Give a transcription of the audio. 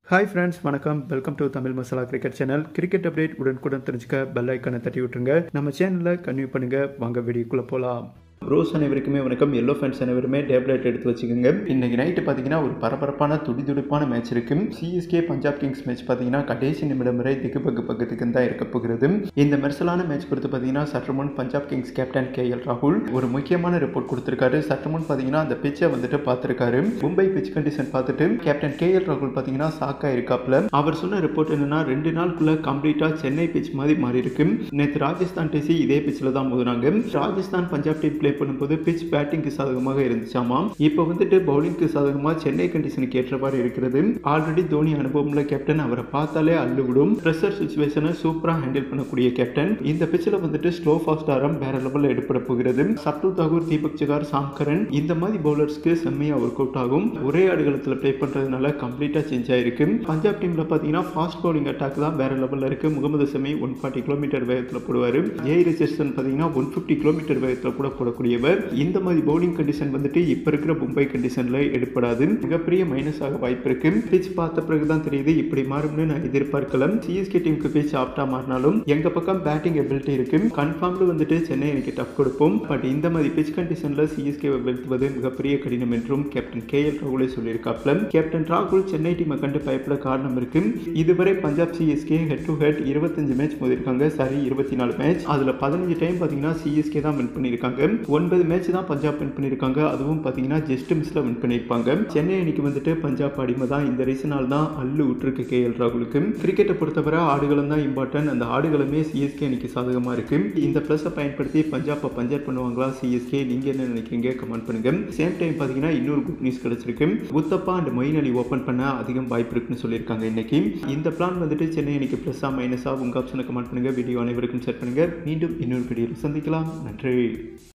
hi friends வணக்கம் welcome to Tamil Masala cricket channel cricket update உடனுக்குடன் தெரிஞ்சுக்க பெல் ஐக்கனை தட்டி விட்டுருங்க நம்ம சேனலில் கன்வியூ பண்ணுங்க வாங்க வீடியோக்குள்ளே போகலாம் ப்ரோஸ் அனைவருக்குமே வணக்கம் எல்லோ ஃபேன்ஸ் அனைவருமே டேப்லெட் எடுத்து வச்சுக்கோங்க இன்னைக்கு நைட்டு பார்த்தீங்கன்னா ஒரு பரபரப்பான துடிதுடிப்பான மேட்ச் இருக்கு சிஎஸ்கே பஞ்சாப் கிங்ஸ் மேட்ச் பார்த்தீங்கன்னா கடைசி நிமிடம் வரை திக்கு பக்கு பக்கத்துக்கு தான் இருக்க போகிறது இந்த மெர்சலான மேட்ச் பொறுத்து பார்த்தீங்கன்னா சற்று முன் Punjab Kings captain K L ராகுல் ஒரு முக்கியமான ரிப்போர்ட் கொடுத்திருக்காரு சற்று முன் பார்த்தீங்கன்னா அந்த பிச்சை வந்துட்டு பார்த்துருக்காரு மும்பை பிச் கண்டிஷன் பார்த்துட்டு கேப்டன் கே எல் ராகுல் பார்த்தீங்கன்னா சாக்கா இருக்காப்ல அவர் சொன்ன ரிப்போர்ட் என்னன்னா ரெண்டு நாளுக்குள்ள கம்ப்ளீட்டா சென்னை பிச் மாதிரி மாறி இருக்கு நேற்று ராஜஸ்தான் டிசி இதே பிச்சில் தான் மோதுனாங்க ராஜஸ்தான் பஞ்சாப் டீம் ப்ளே பண்ணும்போது பிச் பேட்டிங்க்கு சாதகமாக இருந்துச்சாமா இப்போ வந்துட்டு பவுலிங்க்கு சாதகமாக சென்னை கண்டிஷனுக்கு ஏற்றவாறு இருக்கிறது ஆல்ரெடி தோனி அனுபவம்ல கேப்டன் அவரை பார்த்தாலே அள்ளு விடும் ப்ரெஷர் சுச்சுவேஷனை சூப்பராக ஹேண்டில் பண்ணக்கூடிய கேப்டன் இந்த பிச்சில் வந்துட்டு ஸ்லோ ஃபாஸ்ட் ஆரம் வேற லெவலில் எடுப்பட போகிறது சப்துல் தாகூர் தீபக் ஜகார் சாம்கரன் இந்த மாதிரி பவுலர்ஸ்க்கு செம்மையாக ஒர்க் அவுட் ஆகும் ஒரே ஆடுகளத்தில் ப்ளே பண்ணுறதுனால கம்ப்ளீட்டாக சேஞ்ச் ஆயிருக்கு பஞ்சாப் டீமில் பார்த்தீங்கன்னா ஃபாஸ்ட் பவுலிங் அட்டாக் தான் வேற லெவலில் இருக்கு Mohammed Shami one forty kilometre வேகத்தில் போடுவார் ஏ ரிச்சர்சன் பார்த்தீங்கன்னா ஒன் ஃபிஃப்டி கிலோமீட்டர் வேகத்தில் கூட போடக்கூடியவர் இந்த மாதிரி பவுலிங் கண்டிஷன் வந்துட்டு இப்போ இருக்கிற மும்பை கண்டிஷனில் எடுப்படாது மிகப்பெரிய மைனஸ் ஆக வாய்ப்பு இருக்கு பிச் பார்த்த பிறகு தான் தெரியுது இப்படி மாறும்னு நான் எதிர்பார்க்கல சிஎஸ்கே டீமுக்கு பிச் ஆப்டா மாறினாலும் எங்க பக்கம் பேட்டிங் எபிலிட்டி இருக்கு கன்ஃபார்ம்டு வந்துட்டு சென்னை எனக்கு டஃப் கொடுப்போம் பட் இந்த மாதிரி பிச் கண்டிஷனில் சிஎஸ்கேவை வீழ்த்துவது மிகப்பெரிய கடினம் என்றும் கேப்டன் கே எல் ராகுலே சொல்லியிருக்காப்ல கேப்டன் ராகுல் சென்னை டீமை கண்டு பயப்பட காரணம் இருக்கு இதுவரை Punjab CSK head to head இருபத்தஞ்சு மேட்ச் மோதிருக்காங்க சரி இருபத்தி நாலு மேட்ச் அதுல பதினஞ்சு டைம் பாத்தீங்கன்னா சிஎஸ்கே தான் வின் பண்ணியிருக்காங்க ஒன்பது மேட்ச் தான் பஞ்சாப் வின் பண்ணியிருக்காங்க அதுவும் பார்த்தீங்கன்னா ஜஸ்ட் மிஸ்ல வின் பண்ணியிருப்பாங்க சென்னை அணிக்கு வந்துட்டு பஞ்சாப் அடிமை தான் இந்த ரீசனால் தான் அள்ளு விட்டுருக்கு கே எல் ராகுலுக்கு கிரிக்கெட்டை பொறுத்தவரை ஆடுகளும் தான் இம்பார்ட்டன்ட் அந்த ஆடுகளுமே சிஎஸ்கே அணிக்கு சாதகமாக இருக்கு இந்த ப்ளஸை பயன்படுத்தி பஞ்சாப்பை பஞ்சர் பண்ணுவாங்களா சிஎஸ்கே நீங்க என்ன நினைக்கிறீங்க கமெண்ட் பண்ணுங்க சேம் டைம் பார்த்தீங்கன்னா இன்னொரு குட் நியூஸ் கிடைச்சிருக்கு Uthappa and Moeen Ali open பண்ண அதிகம் வாய்ப்பு இருக்குன்னு சொல்லியிருக்காங்க இன்னைக்கு இந்த பிளான் வந்துட்டு சென்னை அணிக்கு ப்ளஸ்ஸா மைனஸா உங்க ஆப்ஷனை கமெண்ட் பண்ணுங்க வீடியோ அனைவருக்கும் ஷேர் பண்ணுங்க மீண்டும் இன்னொரு வீடியோவில் சந்திக்கலாம் நன்றி